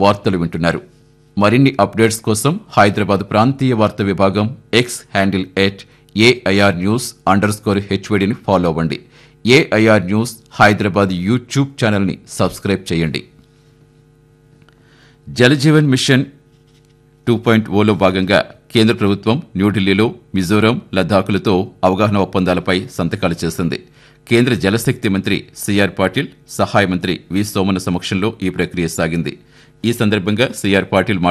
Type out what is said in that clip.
వార్తలు వింటున్నారు మరిన్ని అప్డేట్స్ కోసం హైదరాబాద్ ప్రాంతీయ వార్తా విభాగం X handle at AIR news under score హెచ్వడిని follow అవ్వండి ఏఐఆర్ న్యూస్ హైదరాబాద్ యూట్యూబ్ ఛానల్ని సబ్స్క్రైబ్ చేయండి జలజీవన్ మిషన్ టూ పాయింట్ ఓలో భాగంగా కేంద్ర ప్రభుత్వం న్యూఢిల్లీలో మిజోరాం లద్దాఖులతో అవగాహన ఒప్పందాలపై సంతకాలు చేసింది కేంద్ర జలశక్తి మంత్రి సిఆర్ పాటిల్ సహాయ మంత్రి వి సోమన సమక్షంలో ఈ ప్రక్రియ సాగింది ఈ సందర్భంగా సిఆర్ పాటిల్ మాట్లాడుతూ